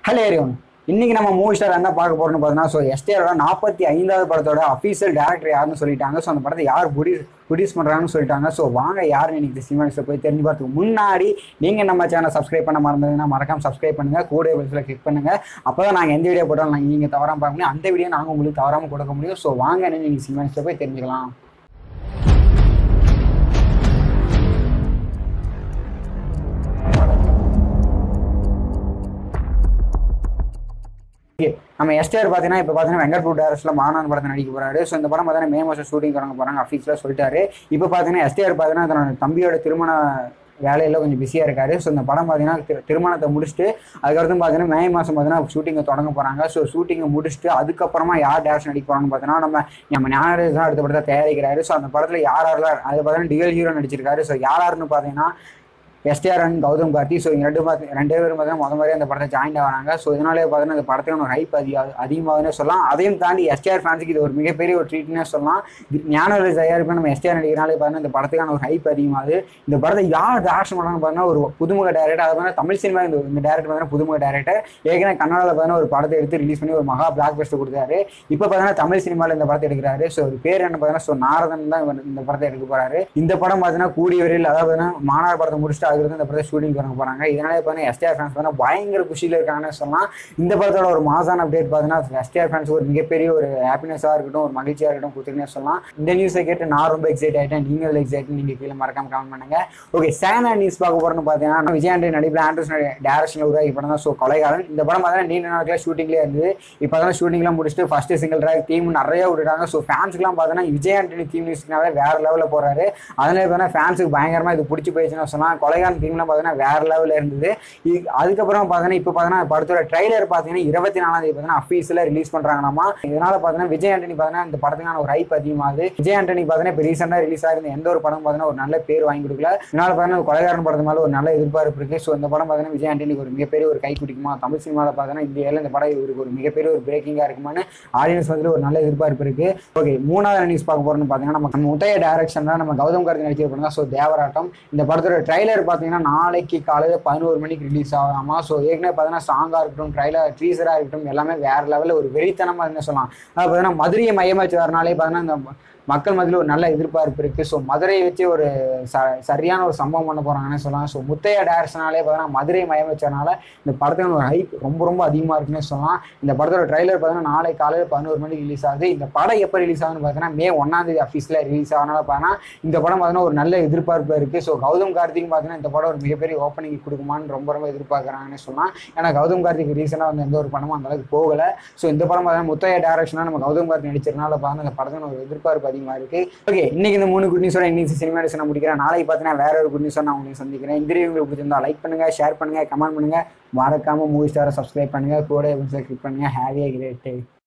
Hello எரியோன் இன்னைக்கு நம்ம movie star என்ன பார்க்க போறோம்னு பார்த்தீங்கன்னா ஸோ எஸ்டிஆரோட நாற்பத்தி ஐந்தாவது படத்தோட அஃபீஷியல் டேரக்டர் யாருன்னு சொல்லிட்டாங்க ஸோ அந்த படத்தை யார் ப்ரொடியூஸ் ப்ரொடியூஸ் பண்ணுறாங்கன்னு சொல்லிட்டாங்க ஸோ வாங்க யாருன்னு இன்னைக்கு சினிமாஸில் போய் தெரிஞ்சு பார்த்துக்கு முன்னாடி நீங்கள் நம்ம சேனல் சப்ஸ்கிரைப் பண்ண மறந்ததுன்னா மறக்காம சப்ஸ்கிரைப் பண்ணுங்க கூட பெல்ஸில் கிளிக் பண்ணுங்க அப்போ தான் நாங்கள் எந்த வீடியோ போட்டாலும் நாங்கள் நீங்கள் தவறாமல் பார்க்க முடியும் அந்த வீடியோ நாங்கள் உங்களுக்கு தவறாமல் கொடுக்க முடியும் ஸோ வாங்க நீங்கள் சினிமாஸில் போய் தெரிஞ்சுக்கலாம் Okay. நம்ம எஸ்டிஆர் பார்த்தீங்கன்னா இப்போ பார்த்தீங்கன்னா வெங்கட் பிரபு டேரக்ஷனில் மாநாடு படத்தை நடிக்க போறாரு ஸோ இந்த படம் பார்த்தீங்கன்னா மே மாதம் ஷூட்டிங் தொடங்க போகிறாங்க அஃபீஸில் சொல்லிட்டாரு இப்போ பார்த்தீங்கன்னா எஸ்டிஆர் பார்த்தீங்கன்னா தன்னோட தம்பியோட திருமண வேலையில் கொஞ்சம் பிஸியாக இருக்காரு ஸோ இந்த படம் பார்த்தீங்கன்னா திரு- திருமணத்தை முடிச்சுட்டு அதுக்கடுத்து பார்த்தீங்கன்னா மே மாதம் பார்த்தீங்கன்னா ஷூட்டிங்கை தொடங்க போகிறாங்க ஸோ ஷூட்டிங்கை முடிச்சுட்டு அதுக்கப்புறமா யார் டேரக்ஷன் நடிக்க போகிறாங்கன்னு பார்த்தீங்கன்னா நம்ம நம்ம ஞானராஜ் தான் அடுத்த படத்தை தயாரிக்கிறாரு ஸோ அந்த படத்தில் யார் யாரெல்லாம் அது பார்த்தீங்கன்னா டிஎல் ஹீரோ நடிச்சிருக்காரு ஸோ யார் யாருன்னு பார்த்தீங்கன்னா STR and Gautham Karthi so இங்க ரெண்டு பார்த்து ரெண்டு பேரும் பார்த்தீங்கன்னா முத மாதிரி அந்த படத்தை ஜாயின் ஆகிறாங்க ஸோ இதனாலே பார்த்தீங்கன்னா இந்த படத்துக்கு ஒரு ஹைப் அதிக அதிகமாகுதுன்னு சொல்லலாம் அதையும் தாண்டி எஸ்டிஆர் ஃபேன்ஸுக்கு இது ஒரு மிகப்பெரிய ஒரு ட்ரீட்னே சொல்லலாம் ஞானராஜ் தயாரிப்பு நம்ம எஸ்டிஆர் நடிக்கிறனாலே பார்த்தீங்கன்னா இந்த படத்துக்கான ஒரு ஹைப் அதிகமாகுது இந்த படத்தை யார் டேரக்ஷன் பண்ணான்னு பார்த்தீங்கன்னா ஒரு புதுமுக டேரக்டர் அது பார்த்தீங்கன்னா தமிழ் சினிமா இந்த இந்த டேரக்டர் பார்த்தீங்கன்னா புதுமுக டேரக்டர் ஏற்கனவே கன்னடாவில் பார்த்தீங்கன்னா ஒரு படத்தை எடுத்து ரிலீஸ் பண்ணி ஒரு மகா பிளாக் பஸ்டர் கொடுத்தாரு இப்போ பார்த்தீங்கன்னா தமிழ் சினிமாவில் இந்த படத்தை எடுக்கிறாரு ஸோ ஒரு பேர் என்ன பார்த்தீங்கன்னா ஸோ நாரதன் தான் இவர் இந்த படத்தை எடுக்க போறாரு இந்த படம் பார்த்தீங்கன்னா கூடிய விரைவில் அதாவது பார்த்தீங்கன்னா மாநாடு படத்தை முடிச்சுட்டு அதுக்கு இந்த படத்தை ஷூட்டிங் தொடங்க போறாங்க இதனால பார்த்தீங்கன்னா எஸ்டிஆர் ஃபேன்ஸ் பார்த்தீங்கன்னா பயங்கர குஷியில் இருக்காங்கன்னு சொல்லலாம் இந்த படத்தோட ஒரு மாசான அப்டேட் பார்த்தீங்கன்னா எஸ்டிஆர் ஃபேன்ஸ் ஒரு மிகப்பெரிய ஒரு ஹாப்பினஸாக இருக்கட்டும் ஒரு மகிழ்ச்சியாக இருக்கட்டும் கொடுத்துருக்கேன் சொல்லலாம் இந்த நியூஸை கேட்டு நான் ரொம்ப எக்ஸைட் ஆயிட்டேன் நீங்கள் எக்ஸைட் நீங்க கீழே மறக்காம கமெண்ட் பண்ணுங்க ஓகே சேனா நியூஸ் பார்க்க போறோம்னு பார்த்தீங்கன்னா விஜயாண்டி நடிப்பில் ஆண்ட்ரஸ் டேரக்ஷனில் உருவாக்கி படம் தான் ஸோ கொலைகாரன் இந்த படம் பார்த்தீங்கன்னா நீண்ட நாட்களே ஷூட்டிங்லேயே இருந்தது இப்போ தான் ஷூட்டிங்லாம் முடிச்சுட்டு ஃபர்ஸ்ட் சிங்கிள் ட்ராக் டீம் நிறைய விட்டுட்டாங்க ஸோ ஃபேன்ஸ்க்குலாம் பார்த்தீங்கன்னா விஜய் ஆண்டனி தீம் மியூசிக்னாவே வேற லெவலில் போறாரு அதனால பார்த்தீங்கன்னா ஃபேன்ஸுக்கு பயங்கரமா இது பிடிச்சி போயிடுச்சுன்னு சொல்லலாம் கொலைகாரன் தீம்லாம் பார்த்தீங்கன்னா வேற லெவலில் இருந்தது இது- அதுக்கப்புறம் பார்த்தீங்கன்னா இப்போ பார்த்தீங்கன்னா படத்தோட ட்ரைலர் பார்த்தீங்கன்னா இருபத்தி நாலாம் தேதி பார்த்தீங்கன்னா அஃபீஸில் ரிலீஸ் பண்றாங்களாமா இதனால பார்த்தீங்கன்னா விஜய் ஆண்டனி பார்த்தீங்கன்னா இந்த படத்துக்கான ஒரு ஹைப் அதிகமாகுது விஜய் ஆண்டனி பார்த்தீங்கன்னா இப்போ ரீசெண்டாக ரிலீஸ் ஆகிருந்த எந்த ஒரு படம் பார்த்தீங்கன்னா ஒரு நல்ல பேர் வாங்கி கொடுக்கல இதனால பார்த்தீங்கன்னா இந்த கொலைகாரன் படத்து மேலே ஒரு நல்ல எதிர்பார்ப்பு இருக்கு ஸோ இந்த படம் பார்த்தீங்கன்னா விஜய் ஆண்டனிக்கு ஒரு மிகப்பெரிய ஒரு கை குடிக்குமா தமிழ் சினிமாவில் பார்த்தீங்கன்னா இந்தியாவில் இந்த படம் இவருக்கு ஒரு மிகப்பெரிய ஒரு பிரேக்கிங்காக இருக்குமான்னு ஆடியன்ஸ் வந்து ஒரு நல்ல எதிர்பார்ப்பு இருக்கு ஓகே மூணாவது நியூஸ் பார்க்க போறோம்னு பார்த்தீங்கன்னா நம்ம நம்ம முத்தைய டைரக்ஷன் தான் நம்ம கௌதம் கார்த்தி நடிக்கிற படம் தான் ஸோ தேவராட்டம் இந்த படத்தோட ட்ரைலர் பார்த்தீங்கன்னா நாளைக்கு காலையில் பதினோரு மணிக்கு ரிலீஸ் ஆகாமா ஸோ ஏற்கனவே பார்த்தீங்கன்னா சாங்காக இருக்கட்டும் ட்ரைலர் ட்ரீசராக இருக்கட்டும் எல்லாமே வேற லெவலில் ஒரு வெறித்தனமாக என்ன சொல்லலாம் அதாவது பார்த்தீங்கன்னா மதுரையை மையமாக வச்சு வரனாலே பார்த்தீங்கன்னா இந்த மக்கள் மத்தியில் ஒரு நல்ல எதிர்பார்ப்பு இருக்கு ஸோ மதுரையை வச்சு ஒரு ச சரியான ஒரு சம்பவம் பண்ண போறாங்கன்னு சொல்லலாம் ஸோ முத்தையா டேரக்ஷனாலே பார்த்தீங்கன்னா மதுரை மயம் வச்சனால இந்த படத்துக்கு ஒரு ஹைப் ரொம்ப ரொம்ப அதிகமாக இருக்குன்னு சொல்லலாம் இந்த படத்தோட ட்ரைலர் பார்த்தீங்கன்னா நாளை காலையில் பதினோரு மணிக்கு ரிலீஸ் ஆகுது இந்த படம் எப்போ ரிலீஸ் ஆகுதுன்னு பார்த்தீங்கன்னா மே ஒன்றாம் தேதி அஃபீஸில் ரிலீஸ் ஆகனால பார்த்தீங்கன்னா இந்த படம் பார்த்தீங்கன்னா ஒரு நல்ல எதிர்பார்ப்பு இருக்கு ஸோ கௌதம் கார்த்திக் பார்த்தீங்கன்னா இந்த படம் ஒரு மிகப்பெரிய ஓப்பனிங் கொடுக்குமான்னு ரொம்ப ரொம்ப எதிர்பார்க்குறாங்கன்னு சொல்லலாம் ஏன்னா கௌதம் கார்த்திக் ரீசெண்டாக வந்து எந்த ஒரு படமும் அந்த அளவுக்கு போகல ஸோ இந்த படம் பார்த்தீங்கன்னா முத்தைய டேரக்ஷனாக நம்ம கௌதம் கார்த்திக் நடிச்சிருந்தால பார்த்தீங்கன்னா இந்த படத்துக்கு ஒரு எதிர்பார்ப்பு அதிகமாக இருக்கு ஓகே இன்னைக்கு இந்த மூணு குட் நியூஸோட இன்னைக்கு சினிமா நியூஸ் நான் முடிக்கிறேன் நாளைக்கு பார்த்தீங்கன்னா வேற ஒரு குட் நியூஸ் நான் உங்களுக்கு சந்திக்கிறேன் இந்த வீடியோ உங்களுக்கு பிடிச்சிருந்தா லைக் பண்ணுங்க ஷேர் பண்ணுங்க கமெண்ட் பண்ணுங்க மறக்காம மூவி ஸ்டாரை சப்ஸ்கிரைப் பண்ணுங்க கூட கிளிக் பண்ணுங்க ஹேவியா கிரேட்